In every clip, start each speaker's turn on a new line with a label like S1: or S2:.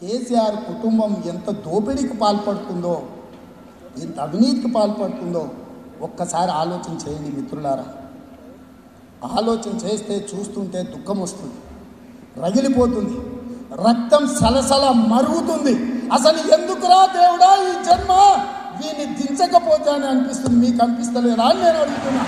S1: కేసీఆర్ కుటుంబం ఎంత దోపిడీకి పాల్పడుతుందో ఎంత అవినీతికి పాల్పడుతుందో ఒక్కసారి ఆలోచన చేయండి మిత్రులారా ఆలోచన చేస్తే చూస్తుంటే దుఃఖం వస్తుంది రగిలిపోతుంది రక్తం సలసల మరుగుతుంది అసలు ఎందుకురా దేవుడా ఈ జన్మ వీని దించకపోతే అని అనిపిస్తుంది మీకు అనిపిస్తలేదా అని నేను అడుగుతున్నా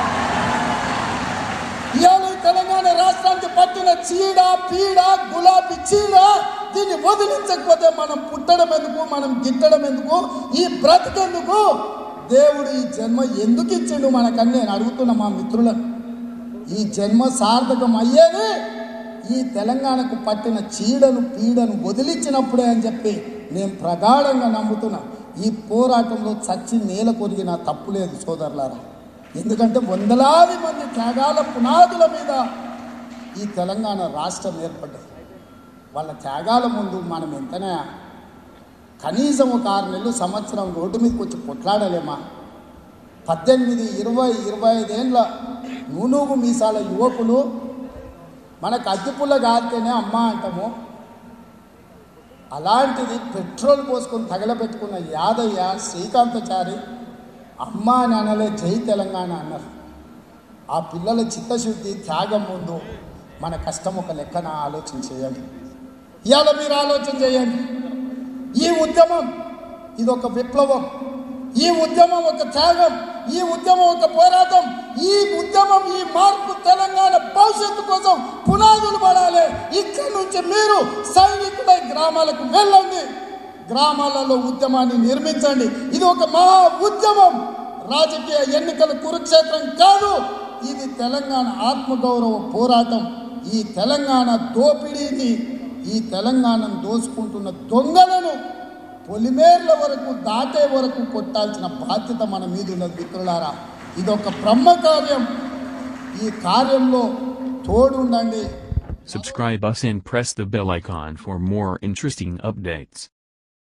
S1: ఇవాళ ఈ తెలంగాణ రాష్ట్రానికి పట్టిన చీడ పీడ గులాబీ చీడ దీన్ని వదిలించకపోతే మనం పుట్టడం ఎందుకు మనం గిట్టడం ఎందుకు ఈ బ్రతికెందుకు దేవుడు ఈ జన్మ ఎందుకు ఇచ్చిండు మనకని నేను అడుగుతున్నా మా మిత్రులను ఈ జన్మ సార్థకం అయ్యేది ఈ తెలంగాణకు పట్టిన చీడను పీడను వదిలించినప్పుడే అని చెప్పి నేను ప్రగాఢంగా నమ్ముతున్నా ఈ పోరాటంలో చచ్చి నేల కొరిగిన తప్పు లేదు సోదరులారా ఎందుకంటే వందలాది మంది త్యాగాల పునాదుల మీద ఈ తెలంగాణ రాష్ట్రం ఏర్పడ్డది వాళ్ళ త్యాగాల ముందు మనం ఎంతనే కనీసం ఒక ఆరు నెలలు సంవత్సరం రోడ్డు మీదకి వచ్చి కొట్లాడలేమా పద్దెనిమిది ఇరవై ఇరవై ఐదేళ్ళ నూనూగు మీసాల యువకులు మనకు అద్దెపుల్ల కాడితేనే అమ్మ అంటాము అలాంటిది పెట్రోల్ పోసుకొని తగలబెట్టుకున్న యాదయ్య శ్రీకాంతచారి అమ్మ అని అనలే జై తెలంగాణ అన్నారు ఆ పిల్లల చిత్తశుద్ధి త్యాగం ముందు మన కష్టం ఒక లెక్కన ఆలోచన చేయండి ఇవాళ మీరు ఆలోచన చేయండి ఈ ఉద్యమం ఇది ఒక విప్లవం ఈ ఉద్యమం ఒక త్యాగం ఈ ఉద్యమం ఒక పోరాటం ఈ ఉద్యమం ఈ మార్పు తెలంగాణ భవిష్యత్తు కోసం పునాదులు పడాలి ఇక్కడి నుంచి మీరు సైనికులై గ్రామాలకు వెళ్ళండి గ్రామాలలో ఉద్యమాన్ని నిర్మించండి ఇది ఒక మహా ఉద్యమం రాజకీయ ఎన్నికల కురుక్షేత్రం కాదు ఇది తెలంగాణ ఆత్మగౌరవ పోరాటం ఈ తెలంగాణ దోపిడీని ఈ తెలంగాణను దోసుకుంటున్న దొంగలను పొలిమేర్ల వరకు దాటే వరకు కొట్టాల్సిన బాధ్యత మన మీద ఉన్నది మిత్రులారా ఇది ఒక బ్రహ్మ కార్యం ఈ కార్యంలో తోడుండండి
S2: Subscribe us and press the bell icon for more interesting updates.